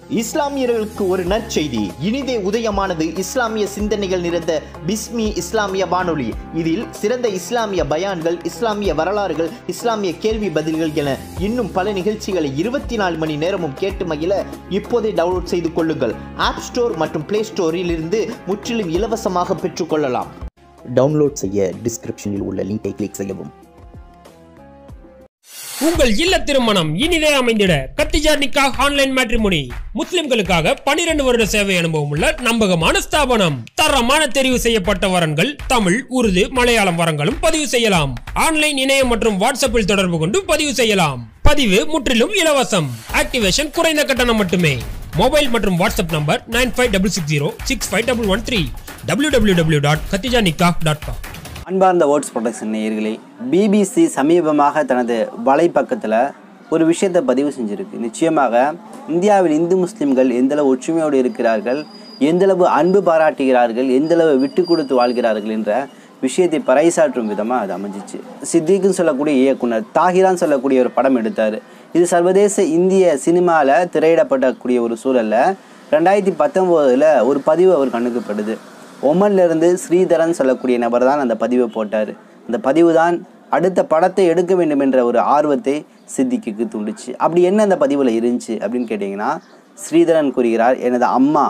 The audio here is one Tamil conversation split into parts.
இஸ்லாமியர்களுக்கு ஒரு நற்செய்தி இனிதே உதயமானது இஸ்லாமிய சிந்தனைகள் நிறைந்த பிஸ்மி இஸ்லாமிய வானொலி இதில் சிறந்த இஸ்லாமிய பயான்கள் இஸ்லாமிய வரலாறுகள் இஸ்லாமிய கேள்வி பதில்கள் என இன்னும் பல நிகழ்ச்சிகளை இருபத்தி நாலு மணி நேரமும் கேட்டு மகிழ இப்போதே டவுன்லோட் செய்து கொள்ளுங்கள் ஆப் ஸ்டோர் மற்றும் பிளே ஸ்டோரில் இருந்து முற்றிலும் இலவசமாக பெற்றுக்கொள்ளலாம் டவுன்லோட் செய்ய டிஸ்கிரிப்ஷனில் உள்ள லிங்கை கிளிக் செய்யவும் உங்கள் இல்ல திருமணம் இனிதே அமைந்திட கத்திஜா நிக்கா ஆன்லைன் மேட்ரிமோனி முஸ்லிம்களுக்காக 12 வருட சேவை அனுபவம் உள்ள நம்பகமான ஸ்தாபனம் தரமான தெரிவு செய்யப்பட்ட வரன்கள் தமிழ் உருது மலையாளம் வரங்களும் பதிவு செய்யலாம் ஆன்லைன் இணையம் மற்றும் வாட்ஸ்அப்பில் தொடர்பு கொண்டு பதிவு செய்யலாம் பதிவு முற்றிலும் இலவசம் ஆக்டிவேஷன் குறைந்த கட்டணம் மட்டுமே மொபைல் மற்றும் WhatsApp number nine five double six zero six five double one three W W W dot கத்திஜா நிக்கா டாட் காம் அன்பார்ந்த வேர்ட்ஸ் ப்ரொடக்ஷன் நேயர்களே பிபிசி சமீபமாக தனது வலைப்பக்கத்தில் ஒரு விஷயத்தை பதிவு செஞ்சிருக்கு நிச்சயமாக இந்தியாவில் இந்து முஸ்லிம்கள் எந்தளவு ஒற்றுமையோடு இருக்கிறார்கள் எந்தளவு அன்பு பாராட்டுகிறார்கள் எந்தளவு விட்டு கொடுத்து வாழ்கிறார்கள் என்ற விஷயத்தை பறைசாற்றும் விதமாக அது அமைஞ்சிச்சு சித்திக்குன்னு சொல்லக்கூடிய இயக்குனர் தாகிரான்னு சொல்லக்கூடிய ஒரு படம் எடுத்தார் இது சர்வதேச இந்திய சினிமாவில் திரையிடப்படக்கூடிய ஒரு சூழலில் ரெண்டாயிரத்தி பத்தொம்போதில் ஒரு பதிவு அவர் கண்ணுக்கு படுது ஒமன்ல இருந்து ஸ்ரீதரன் சொல்லக்கூடிய நபர் தான் அந்த பதிவை போட்டார் அந்த பதிவு தான் அடுத்த படத்தை எடுக்க வேண்டும் என்ற ஒரு ஆர்வத்தை சித்திக்கு தூண்டுச்சு அப்படி என்ன அந்த பதிவில் இருந்துச்சு அப்படின்னு கேட்டிங்கன்னா ஸ்ரீதரன் கூறுகிறார் எனது அம்மா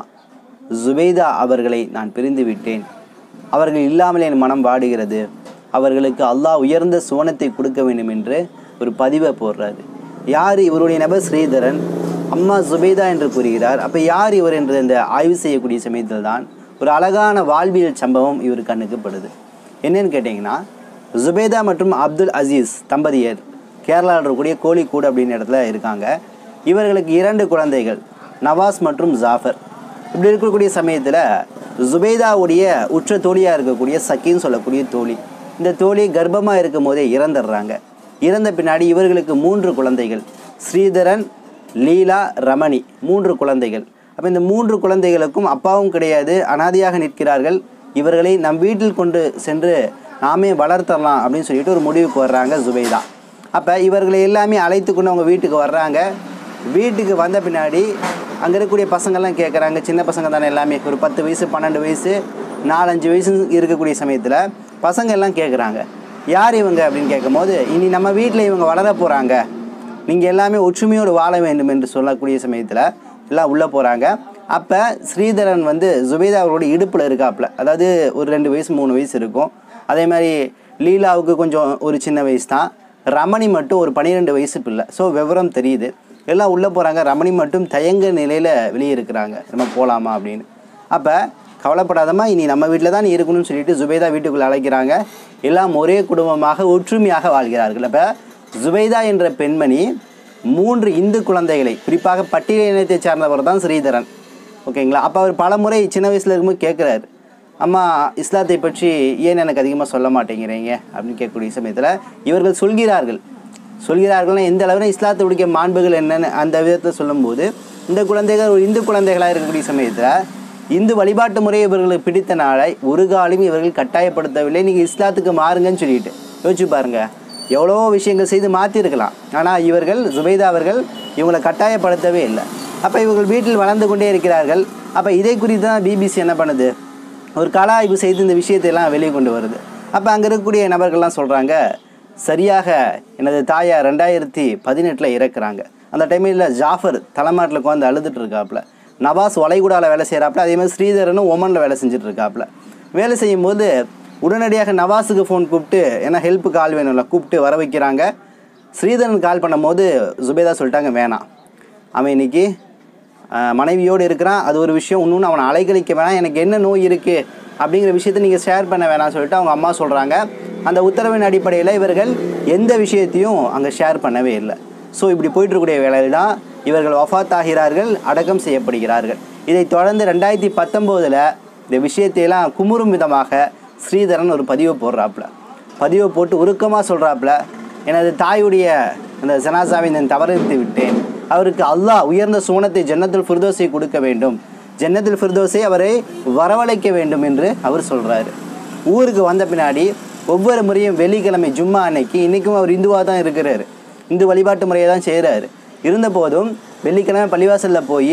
ஜுபைதா அவர்களை நான் பிரிந்து விட்டேன் அவர்கள் இல்லாமல் என் மனம் வாடுகிறது அவர்களுக்கு அல்லாஹ் உயர்ந்த சுவனத்தை கொடுக்க வேண்டும் என்று ஒரு பதிவை போடுறாரு யார் இவருடைய நபர் ஸ்ரீதரன் அம்மா ஜுபைதா என்று கூறுகிறார் அப்போ யார் இவர் என்று இந்த ஆய்வு செய்யக்கூடிய சமயத்தில் தான் ஒரு அழகான வாழ்வியல் சம்பவம் இவர் கண்ணுக்கு படுது என்னன்னு கேட்டிங்கன்னா ஜுபேதா மற்றும் அப்துல் அசீஸ் தம்பதியர் கேரளாவில் இருக்கக்கூடிய கோழிக்கூடு அப்படின்னு இடத்துல இருக்காங்க இவர்களுக்கு இரண்டு குழந்தைகள் நவாஸ் மற்றும் ஜாஃபர் இப்படி இருக்கக்கூடிய சமயத்தில் ஜுபேதாவுடைய உற்ற தோழியாக இருக்கக்கூடிய சக்கின்னு சொல்லக்கூடிய தோழி இந்த தோழி கர்ப்பமாக இருக்கும் போதே இறந்துடுறாங்க இறந்த பின்னாடி இவர்களுக்கு மூன்று குழந்தைகள் ஸ்ரீதரன் லீலா ரமணி மூன்று குழந்தைகள் அப்போ இந்த மூன்று குழந்தைகளுக்கும் அப்பாவும் கிடையாது அனாதையாக நிற்கிறார்கள் இவர்களை நம் வீட்டில் கொண்டு சென்று நாமே வளர்த்தரலாம் அப்படின்னு சொல்லிட்டு ஒரு முடிவுக்கு வர்றாங்க ஜுபைதா அப்போ இவர்களை எல்லாமே அழைத்து கொண்டு அவங்க வீட்டுக்கு வர்றாங்க வீட்டுக்கு வந்த பின்னாடி அங்கே இருக்கக்கூடிய பசங்கள்லாம் கேட்குறாங்க சின்ன பசங்க தானே எல்லாமே ஒரு பத்து வயசு பன்னெண்டு வயசு நாலஞ்சு வயசு இருக்கக்கூடிய சமயத்தில் பசங்க எல்லாம் கேட்குறாங்க யார் இவங்க அப்படின்னு கேட்கும்போது இனி நம்ம வீட்டில் இவங்க வளர போகிறாங்க நீங்கள் எல்லாமே ஒற்றுமையோடு வாழ வேண்டும் என்று சொல்லக்கூடிய சமயத்தில் எல்லாம் உள்ளே போகிறாங்க அப்போ ஸ்ரீதரன் வந்து ஜுபேதா அவரோட இடுப்பில் இருக்காப்புல அதாவது ஒரு ரெண்டு வயசு மூணு வயசு இருக்கும் அதே மாதிரி லீலாவுக்கு கொஞ்சம் ஒரு சின்ன வயசு தான் ரமணி மட்டும் ஒரு பன்னிரெண்டு வயசு பிள்ளை ஸோ விவரம் தெரியுது எல்லாம் உள்ளே போகிறாங்க ரமணி மட்டும் தயங்க நிலையில் வெளியே இருக்கிறாங்க நம்ம போகலாமா அப்படின்னு அப்போ கவலைப்படாதமா இனி நம்ம வீட்டில் தான் நீ இருக்கணும்னு சொல்லிட்டு ஜுபைதா வீட்டுக்குள்ளே அழைக்கிறாங்க எல்லாம் ஒரே குடும்பமாக ஒற்றுமையாக வாழ்கிறார்கள் அப்போ ஜுபைதா என்ற பெண்மணி மூன்று இந்து குழந்தைகளை குறிப்பாக பட்டியல் இனத்தை சார்ந்தவர் தான் ஸ்ரீதரன் ஓகேங்களா அப்போ அவர் பல முறை சின்ன வயசில் இருக்கும்போது கேட்குறாரு அம்மா இஸ்லாத்தை பற்றி ஏன் எனக்கு அதிகமாக சொல்ல மாட்டேங்கிறீங்க அப்படின்னு கேட்கக்கூடிய சமயத்தில் இவர்கள் சொல்கிறார்கள் சொல்கிறார்கள்னா எந்த அளவில் இஸ்லாத்துடைய மாண்புகள் என்னன்னு அந்த விதத்தை சொல்லும்போது இந்த குழந்தைகள் ஒரு இந்து குழந்தைகளாக இருக்கக்கூடிய சமயத்தில் இந்து வழிபாட்டு முறையை இவர்களுக்கு பிடித்த நாளை ஒரு காலம் இவர்கள் கட்டாயப்படுத்தவில்லை நீங்கள் இஸ்லாத்துக்கு மாறுங்கன்னு சொல்லிட்டு யோசிச்சு பாருங்க எவ்வளோ விஷயங்கள் செய்து மாற்றிருக்கலாம் ஆனால் இவர்கள் ஜுபைதா அவர்கள் இவங்களை கட்டாயப்படுத்தவே இல்லை அப்போ இவர்கள் வீட்டில் வளர்ந்து கொண்டே இருக்கிறார்கள் அப்போ இதை குறித்து தான் பிபிசி என்ன பண்ணுது ஒரு கல ஆய்வு செய்து இந்த விஷயத்தை எல்லாம் வெளியே கொண்டு வருது அப்போ அங்கே இருக்கக்கூடிய நபர்கள்லாம் சொல்கிறாங்க சரியாக எனது தாயார் ரெண்டாயிரத்தி பதினெட்டில் இறக்குறாங்க அந்த டைமில் ஜாஃபர் தலைமாட்டில் உட்காந்து அழுதுட்டு இருக்காப்புல நவாஸ் வளைகுடாவில் வேலை செய்கிறாப்புல அதே மாதிரி ஸ்ரீதரனும் ஒமனில் வேலை செஞ்சுட்டு இருக்காப்புல வேலை செய்யும்போது உடனடியாக நவாஸுக்கு ஃபோன் கூப்பிட்டு ஏன்னா ஹெல்ப்பு கால் வேணும்ல கூப்பிட்டு வர வைக்கிறாங்க ஸ்ரீதரன் கால் பண்ணும்போது ஜுபேதா சொல்லிட்டாங்க வேணாம் அவன் இன்னைக்கு ஆஹ், மனைவியோடு இருக்கிறான் அது ஒரு விஷயம் இன்னொன்று அவனை அலைக்கழிக்க வேணாம் எனக்கு என்ன நோய் இருக்குது அப்படிங்கிற விஷயத்தை நீங்கள் ஷேர் பண்ண வேணாம்னு சொல்லிட்டு அவங்க அம்மா சொல்கிறாங்க அந்த உத்தரவின் அடிப்படையில் இவர்கள் எந்த விஷயத்தையும் அங்கே ஷேர் பண்ணவே இல்லை ஸோ இப்படி போயிட்டுருக்கூடிய வேளையில் தான் இவர்கள் வஃபாத் ஆகிறார்கள் அடக்கம் செய்யப்படுகிறார்கள் இதைத் தொடர்ந்து ரெண்டாயிரத்தி பத்தொம்போதில் இந்த விஷயத்தையெல்லாம் குமுறும் விதமாக ஸ்ரீதரன் ஒரு பதிவை போடுறாப்புல பதிவை போட்டு உருக்கமாக சொல்கிறாப்புல எனது தாயுடைய அந்த ஜனாசாவை நான் தவறித்து விட்டேன் அவருக்கு அல்லாஹ் உயர்ந்த சுவனத்தை ஜன்னத்துல் ஃபிர்தோஸை கொடுக்க வேண்டும் ஜன்னத்துல் ஃபிர்தோஸை அவரை வரவழைக்க வேண்டும் என்று அவர் சொல்கிறாரு ஊருக்கு வந்த பின்னாடி ஒவ்வொரு முறையும் வெள்ளிக்கிழமை ஜும்மா அன்னைக்கு இன்றைக்கும் அவர் இந்துவாக தான் இருக்கிறாரு இந்து வழிபாட்டு முறையை தான் செய்கிறாரு இருந்தபோதும் வெள்ளிக்கிழமை பள்ளிவாசலில் போய்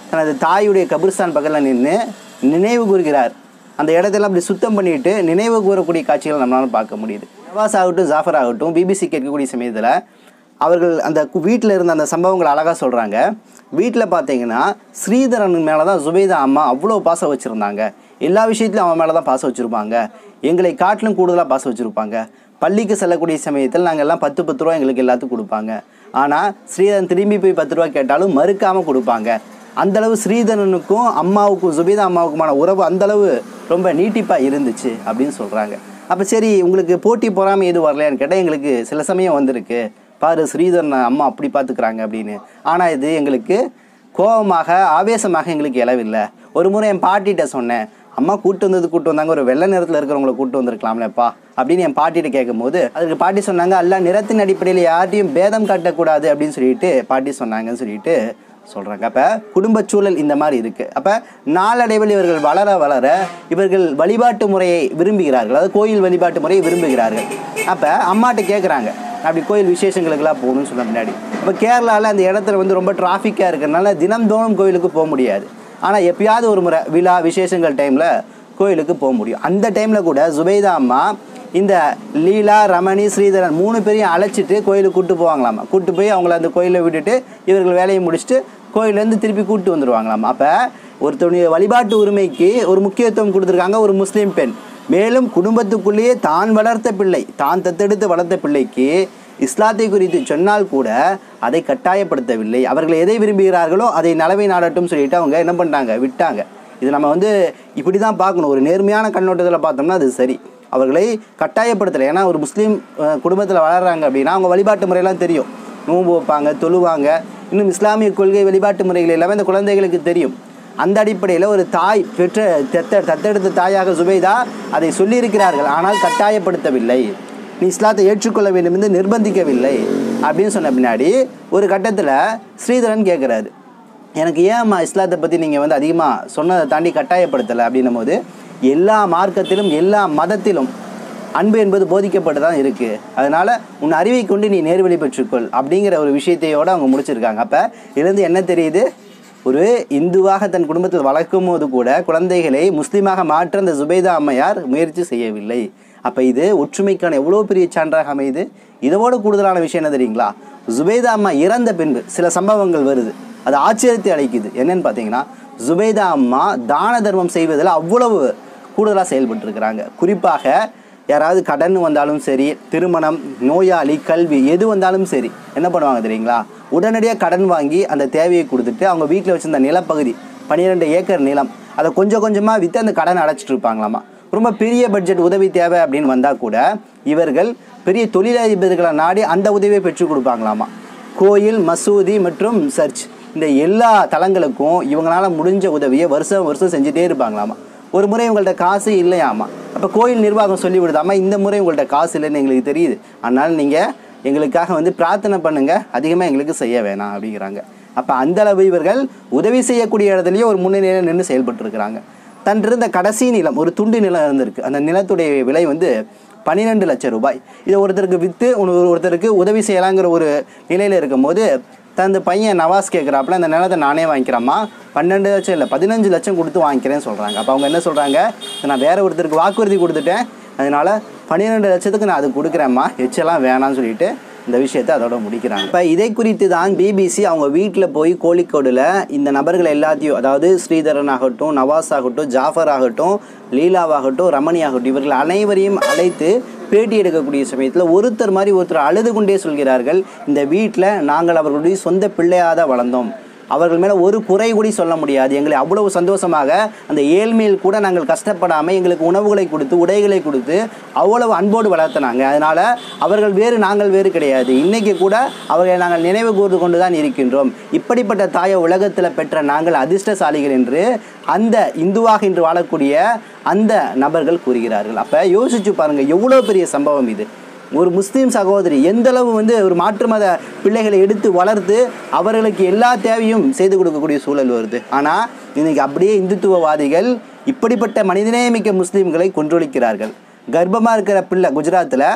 தனது தாயுடைய கபிரிஸ்தான் பக்கத்தில் நின்று நினைவு கூறுகிறார் அந்த இடத்தெல்லாம் அப்படி சுத்தம் பண்ணிட்டு நினைவு கூறக்கூடிய காட்சிகளை நம்மளால பார்க்க முடியுது நவாஸ் ஆகட்டும் ஜாஃபர் ஆகட்டும் பிபிசி கேட்கக்கூடிய சமயத்தில் அவர்கள் அந்த வீட்டில் இருந்த அந்த சம்பவங்களை அழகாக சொல்கிறாங்க வீட்டில் பார்த்தீங்கன்னா ஸ்ரீதரன் மேலே தான் சுபைதா அம்மா அவ்வளோ பாசம் வச்சுருந்தாங்க எல்லா விஷயத்துலையும் அவன் மேலே தான் பாசம் வச்சுருப்பாங்க எங்களை காட்டிலும் கூடுதலாக பாசம் வச்சுருப்பாங்க பள்ளிக்கு செல்லக்கூடிய சமயத்தில் நாங்கள் எல்லாம் பத்து பத்து ரூபா எங்களுக்கு எல்லாத்துக்கும் கொடுப்பாங்க ஆனால் ஸ்ரீதரன் திரும்பி போய் பத்து ரூபா கேட்டாலும் மறுக்காமல் கொடுப்பாங்க அந்தளவு ஸ்ரீதரனுக்கும் அம்மாவுக்கும் சுபீதா அம்மாவுக்குமான உறவு அந்தளவு ரொம்ப நீட்டிப்பாக இருந்துச்சு அப்படின்னு சொல்கிறாங்க அப்போ சரி உங்களுக்கு போட்டி பொறாமை எதுவும் வரலையான்னு கேட்டால் எங்களுக்கு சில சமயம் வந்திருக்கு பாரு ஸ்ரீதரன் அம்மா அப்படி பார்த்துக்கிறாங்க அப்படின்னு ஆனால் இது எங்களுக்கு கோபமாக ஆவேசமாக எங்களுக்கு இளவில்லை ஒரு முறை என் பாட்டிகிட்ட சொன்னேன் அம்மா கூட்டு வந்தது கூட்டு வந்தாங்க ஒரு வெள்ளை நிறத்தில் இருக்கிறவங்கள கூட்டு வந்திருக்கலாம்லப்பா அப்படின்னு என் பாட்டிகிட்ட கேட்கும்போது அதுக்கு பாட்டி சொன்னாங்க அல்ல நிறத்தின் அடிப்படையில் யார்ட்டையும் பேதம் காட்டக்கூடாது அப்படின்னு சொல்லிட்டு பாட்டி சொன்னாங்கன்னு சொல்லிட்டு சொல்கிறாங்க அப்போ குடும்பச் சூழல் இந்த மாதிரி இருக்குது அப்போ நாளடைவில் இவர்கள் வளர வளர இவர்கள் வழிபாட்டு முறையை விரும்புகிறார்கள் அதாவது கோயில் வழிபாட்டு முறையை விரும்புகிறார்கள் அப்போ அம்மாட்ட கேட்குறாங்க அப்படி கோயில் விசேஷங்களுக்கெல்லாம் போகணும்னு சொன்ன பின்னாடி இப்போ கேரளாவில் அந்த இடத்துல வந்து ரொம்ப டிராஃபிக்காக இருக்கிறனால தினம்தோறும் கோயிலுக்கு போக முடியாது ஆனால் எப்பயாவது ஒரு முறை விழா விசேஷங்கள் டைமில் கோயிலுக்கு போக முடியும் அந்த டைமில் கூட சுபைதா அம்மா இந்த லீலா ரமணி ஸ்ரீதரன் மூணு பேரையும் அழைச்சிட்டு கோயிலுக்கு கூட்டு போவாங்களாமா கூட்டு போய் அவங்கள அந்த கோயிலை விட்டுட்டு இவர்கள் வேலையை முடிச்சுட்டு கோயிலேருந்து திருப்பி கூட்டு வந்துடுவாங்களாம் அப்போ ஒருத்தருடைய வழிபாட்டு உரிமைக்கு ஒரு முக்கியத்துவம் கொடுத்துருக்காங்க ஒரு முஸ்லீம் பெண் மேலும் குடும்பத்துக்குள்ளேயே தான் வளர்த்த பிள்ளை தான் தத்தெடுத்து வளர்த்த பிள்ளைக்கு இஸ்லாத்தை குறித்து சொன்னால் கூட அதை கட்டாயப்படுத்தவில்லை அவர்கள் எதை விரும்புகிறார்களோ அதை நலவை நாடட்டும் சொல்லிட்டு அவங்க என்ன பண்ணிட்டாங்க விட்டாங்க இது நம்ம வந்து இப்படி தான் பார்க்கணும் ஒரு நேர்மையான கண்ணோட்டத்தில் பார்த்தோம்னா அது சரி அவர்களை கட்டாயப்படுத்தலை ஏன்னா ஒரு முஸ்லீம் குடும்பத்தில் வளர்கிறாங்க அப்படின்னா அவங்க வழிபாட்டு முறையெல்லாம் தெரியும் நோன்பு வைப்பாங்க தொழுவாங்க இன்னும் இஸ்லாமிய கொள்கை வழிபாட்டு முறைகள் எல்லாமே அந்த குழந்தைகளுக்கு தெரியும் அந்த அடிப்படையில் ஒரு தாய் பெற்ற தெத்த தத்தெடுத்த தாயாக சுபைதா அதை சொல்லியிருக்கிறார்கள் ஆனால் கட்டாயப்படுத்தவில்லை நீ இஸ்லாத்தை ஏற்றுக்கொள்ள வேண்டும் என்று நிர்பந்திக்கவில்லை அப்படின்னு சொன்ன பின்னாடி ஒரு கட்டத்தில் ஸ்ரீதரன் கேட்குறாரு எனக்கு ஏன்மா இஸ்லாத்தை பற்றி நீங்கள் வந்து அதிகமாக சொன்னதை தாண்டி கட்டாயப்படுத்தலை அப்படின்னும் போது எல்லா மார்க்கத்திலும் எல்லா மதத்திலும் அன்பு என்பது போதிக்கப்பட்டு தான் இருக்குது அதனால் உன் அறிவை கொண்டு நீ நேர்வழி பெற்றுக்கொள் அப்படிங்கிற ஒரு விஷயத்தையோடு அவங்க முடிச்சிருக்காங்க அப்போ இதுலேருந்து என்ன தெரியுது ஒரு இந்துவாக தன் குடும்பத்தில் வளர்க்கும் போது கூட குழந்தைகளை முஸ்லீமாக மாற்ற அந்த சுபைதா அம்மையார் முயற்சி செய்யவில்லை அப்போ இது ஒற்றுமைக்கான எவ்வளோ பெரிய சான்றாக அமையுது இதோட கூடுதலான விஷயம் என்ன தெரியுங்களா சுபைதா அம்மா இறந்த பின்பு சில சம்பவங்கள் வருது அது ஆச்சரியத்தை அளிக்குது என்னன்னு பார்த்தீங்கன்னா சுபைதா அம்மா தான தர்மம் செய்வதில் அவ்வளவு கூடுதலாக செயல்பட்டுருக்கிறாங்க குறிப்பாக யாராவது கடன் வந்தாலும் சரி திருமணம் நோயாளி கல்வி எது வந்தாலும் சரி என்ன பண்ணுவாங்க தெரியுங்களா உடனடியாக கடன் வாங்கி அந்த தேவையை கொடுத்துட்டு அவங்க வீட்டில் வச்சிருந்த நிலப்பகுதி பன்னிரெண்டு ஏக்கர் நிலம் அதை கொஞ்சம் கொஞ்சமாக விற்று அந்த கடன் அடைச்சிட்டு இருப்பாங்களாமா ரொம்ப பெரிய பட்ஜெட் உதவி தேவை அப்படின்னு வந்தால் கூட இவர்கள் பெரிய தொழிலதிபர்களை நாடி அந்த உதவியை பெற்றுக் கொடுப்பாங்களாமா கோயில் மசூதி மற்றும் சர்ச் இந்த எல்லா தலங்களுக்கும் இவங்களால முடிஞ்ச உதவியை வருஷம் வருஷம் செஞ்சுட்டே இருப்பாங்களாமா ஒரு முறை உங்கள்ட்ட காசு இல்லையாமா அப்போ கோயில் நிர்வாகம் சொல்லி விடுதாமா இந்த முறை உங்கள்ட்ட காசு இல்லைன்னு எங்களுக்கு தெரியுது அதனால் நீங்கள் எங்களுக்காக வந்து பிரார்த்தனை பண்ணுங்க அதிகமாக எங்களுக்கு செய்ய வேணாம் அப்படிங்கிறாங்க அப்போ அந்தளவு இவர்கள் உதவி செய்யக்கூடிய இடத்துலையே ஒரு முன்னணியில் நின்று செயல்பட்டுருக்கிறாங்க தன் இருந்த கடைசி நிலம் ஒரு துண்டு நிலம் இருந்திருக்கு அந்த நிலத்துடைய விலை வந்து பன்னிரெண்டு லட்சம் ரூபாய் இதை ஒருத்தருக்கு விற்று ஒருத்தருக்கு உதவி செய்யலாங்கிற ஒரு நிலையில் இருக்கும்போது தந்த பையன் நவாஸ் கேட்குறாப்புல இந்த நிலத்தை நானே வாங்கிக்கிறேம்மா பன்னெண்டு லட்சம் இல்லை பதினஞ்சு லட்சம் கொடுத்து வாங்கிக்கிறேன்னு சொல்கிறாங்க அப்போ அவங்க என்ன சொல்கிறாங்க நான் வேற ஒருத்தருக்கு வாக்குறுதி கொடுத்துட்டேன் அதனால் பன்னிரெண்டு லட்சத்துக்கு நான் அது கொடுக்குறேம்மா எச்செல்லாம் வேணாம்னு சொல்லிட்டு இந்த விஷயத்தை அதோட முடிக்கிறாங்க இப்போ இதை குறித்து தான் பிபிசி அவங்க வீட்டில் போய் கோழிக்கோடில் இந்த நபர்கள் எல்லாத்தையும் அதாவது ஸ்ரீதரன் ஆகட்டும் நவாஸ் ஆகட்டும் ஜாஃபர் ஆகட்டும் லீலாவாகட்டும் ரமணி ஆகட்டும் இவர்கள் அனைவரையும் அழைத்து பேட்டி எடுக்கக்கூடிய சமயத்தில் ஒருத்தர் மாதிரி ஒருத்தர் அழுது கொண்டே சொல்கிறார்கள் இந்த வீட்டில் நாங்கள் அவர்களுடைய சொந்த பிள்ளையாக தான் வளர்ந்தோம் அவர்கள் மேலே ஒரு குறை கூட சொல்ல முடியாது எங்களை அவ்வளவு சந்தோஷமாக அந்த ஏழ்மையில் கூட நாங்கள் கஷ்டப்படாமல் எங்களுக்கு உணவுகளை கொடுத்து உடைகளை கொடுத்து அவ்வளவு அன்போடு வளர்த்தினாங்க அதனால் அவர்கள் வேறு நாங்கள் வேறு கிடையாது இன்றைக்கி கூட அவர்களை நாங்கள் நினைவு கூர்ந்து கொண்டு தான் இருக்கின்றோம் இப்படிப்பட்ட தாயை உலகத்தில் பெற்ற நாங்கள் அதிர்ஷ்டசாலிகள் என்று அந்த இந்துவாக இன்று வாழக்கூடிய அந்த நபர்கள் கூறுகிறார்கள் அப்போ யோசிச்சு பாருங்கள் எவ்வளோ பெரிய சம்பவம் இது ஒரு முஸ்லீம் சகோதரி எந்த அளவு வந்து ஒரு மாற்று மத பிள்ளைகளை எடுத்து வளர்த்து அவர்களுக்கு எல்லா தேவையும் செய்து கொடுக்கக்கூடிய சூழல் வருது ஆனால் இன்னைக்கு அப்படியே இந்துத்துவவாதிகள் இப்படிப்பட்ட மனிதநேயமிக்க முஸ்லீம்களை கொன்றொழிக்கிறார்கள் கர்ப்பமாக இருக்கிற பிள்ளை குஜராத்தில்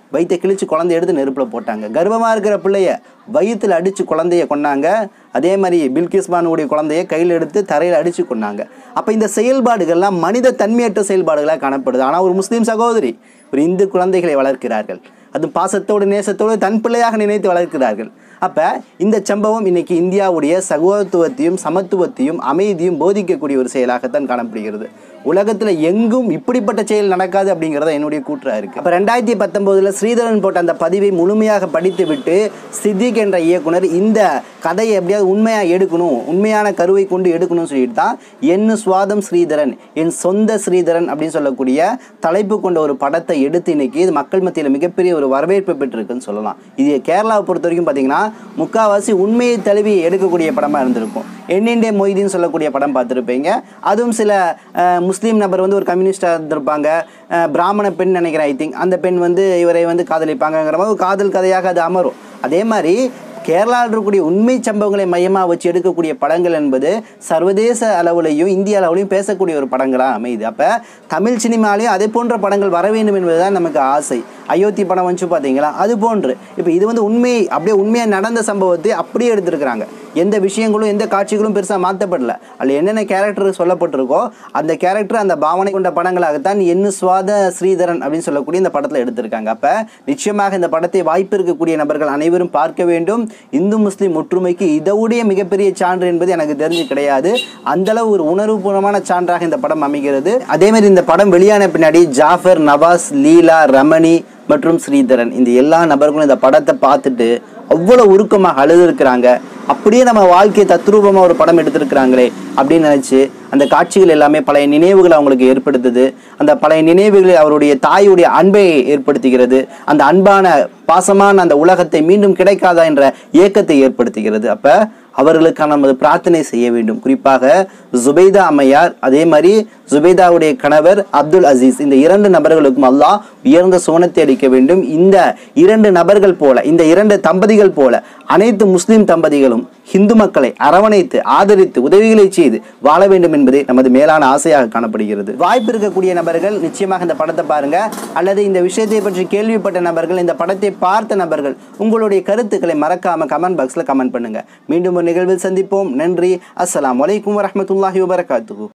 வயிற்றை கிழிச்சு குழந்தைய எடுத்து நெருப்பில் போட்டாங்க கர்ப்பமாக இருக்கிற பிள்ளைய வயிற்றில் அடித்து குழந்தைய கொன்னாங்க அதே மாதிரி பில்கிஸ் பானுடைய குழந்தைய கையில் எடுத்து தரையில் அடித்து கொண்டாங்க அப்போ இந்த செயல்பாடுகள்லாம் மனித தன்மையற்ற செயல்பாடுகளாக காணப்படுது ஆனால் ஒரு முஸ்லீம் சகோதரி ஒரு இந்து குழந்தைகளை வளர்க்கிறார்கள் அது பாசத்தோடு நேசத்தோடு தன் பிள்ளையாக நினைத்து வளர்க்கிறார்கள் அப்போ இந்த சம்பவம் இன்னைக்கு இந்தியாவுடைய சகோதரத்துவத்தையும் சமத்துவத்தையும் அமைதியும் போதிக்கக்கூடிய ஒரு செயலாகத்தான் காணப்படுகிறது உலகத்தில் எங்கும் இப்படிப்பட்ட செயல் நடக்காது அப்படிங்கிறத என்னுடைய கூற்றா இருக்கு அப்போ ரெண்டாயிரத்தி பத்தொம்போதில் ஸ்ரீதரன் போட்ட அந்த பதிவை முழுமையாக படித்து விட்டு சித்திக் என்ற இயக்குனர் இந்த கதையை எப்படியாவது உண்மையாக எடுக்கணும் உண்மையான கருவை கொண்டு எடுக்கணும்னு சொல்லிட்டு தான் என் சுவாதம் ஸ்ரீதரன் என் சொந்த ஸ்ரீதரன் அப்படின்னு சொல்லக்கூடிய தலைப்பு கொண்ட ஒரு படத்தை எடுத்து இன்னைக்கு இது மக்கள் மத்தியில் மிகப்பெரிய ஒரு வரவேற்பு பெற்றிருக்குன்னு சொல்லலாம் இது கேரளாவை பொறுத்த வரைக்கும் பார்த்தீங்கன்னா முக்காவாசி உண்மையை தழுவி எடுக்கக்கூடிய படமாக இருந்திருக்கும் எண்ணிண்டே மொய்தின்னு சொல்லக்கூடிய படம் பார்த்துருப்பீங்க அதுவும் சில அஹ், முஸ்லீம் நபர் வந்து ஒரு கம்யூனிஸ்டாக இருந்திருப்பாங்க அஹ், பிராமண பெண் நினைக்கிறேன் ஐ திங்க் அந்த பெண் வந்து இவரை வந்து காதலிப்பாங்கங்கிற மாதிரி ஒரு காதல் கதையாக அது அமரும் அதே மாதிரி கேரளாவில் இருக்கக்கூடிய உண்மை சம்பவங்களை மையமாக வச்சு எடுக்கக்கூடிய படங்கள் என்பது சர்வதேச அளவுலையும் இந்திய அளவுலையும் பேசக்கூடிய ஒரு படங்களாக அமையுது அப்போ தமிழ் சினிமாலையும் அதே போன்ற படங்கள் வர வேண்டும் என்பதுதான் நமக்கு ஆசை அயோத்தி படம் வந்துச்சு பார்த்தீங்களா அது போன்று இப்போ இது வந்து உண்மை அப்படியே உண்மையாக நடந்த சம்பவத்தை அப்படியே எடுத்திருக்கிறாங்க எந்த விஷயங்களும் எந்த காட்சிகளும் பெருசாக மாற்றப்படல அதில் என்னென்ன கேரக்டர் சொல்லப்பட்டிருக்கோ அந்த கேரக்டர் அந்த பாவனை கொண்ட படங்களாகத்தான் என்னு சுவாத ஸ்ரீதரன் அப்படின்னு சொல்லக்கூடிய இந்த படத்தில் எடுத்திருக்காங்க அப்போ நிச்சயமாக இந்த படத்தை வாய்ப்பு இருக்கக்கூடிய நபர்கள் அனைவரும் பார்க்க வேண்டும் இந்து முஸ்லீம் ஒற்றுமைக்கு இதவுடைய மிகப்பெரிய சான்று என்பது எனக்கு தெரிஞ்சு கிடையாது அந்த அளவு ஒரு உணர்வுபூர்வமான சான்றாக இந்த படம் அமைகிறது அதே மாதிரி இந்த படம் வெளியான பின்னாடி ஜாஃபர் நவாஸ் லீலா ரமணி மற்றும் ஸ்ரீதரன் இந்த எல்லா நபர்களும் இந்த படத்தை பார்த்துட்டு அவ்வளோ உருக்கமாக அழுதுருக்கிறாங்க அப்படியே நம்ம வாழ்க்கையை தத்ரூபமாக ஒரு படம் எடுத்திருக்கிறாங்களே அப்படின்னு நினச்சி அந்த காட்சிகள் எல்லாமே பழைய நினைவுகளை அவங்களுக்கு ஏற்படுத்துது அந்த பழைய நினைவுகளை அவருடைய தாயுடைய அன்பை ஏற்படுத்துகிறது அந்த அன்பான பாசமான அந்த உலகத்தை மீண்டும் கிடைக்காதா என்ற ஏக்கத்தை ஏற்படுத்துகிறது அப்போ அவர்களுக்கான நமது பிரார்த்தனை செய்ய வேண்டும் குறிப்பாக ஜுபைதா அம்மையார் அதே மாதிரி ஜுபைதாவுடைய கணவர் அப்துல் அசீஸ் இந்த இரண்டு நபர்களுக்கும் அல்லாஹ் உயர்ந்த சுவனத்தை அளிக்க வேண்டும் இந்த இரண்டு நபர்கள் போல இந்த இரண்டு தம்பதிகள் போல அனைத்து முஸ்லிம் தம்பதிகளும் இந்து மக்களை அரவணைத்து ஆதரித்து உதவிகளை செய்து வாழ வேண்டும் என்பதே நமது மேலான ஆசையாக காணப்படுகிறது வாய்ப்பு இருக்கக்கூடிய நபர்கள் நிச்சயமாக இந்த படத்தை பாருங்க அல்லது இந்த விஷயத்தை பற்றி கேள்விப்பட்ட நபர்கள் இந்த படத்தை பார்த்த நபர்கள் உங்களுடைய கருத்துக்களை மறக்காம கமெண்ட் பாக்ஸ்ல கமெண்ட் பண்ணுங்க மீண்டும் ஒரு நிகழ்வில் சந்திப்போம் நன்றி அஸ்ஸலாமு அலைக்கும் வரஹ்மத்துல்லாஹி வபரகாத்துஹு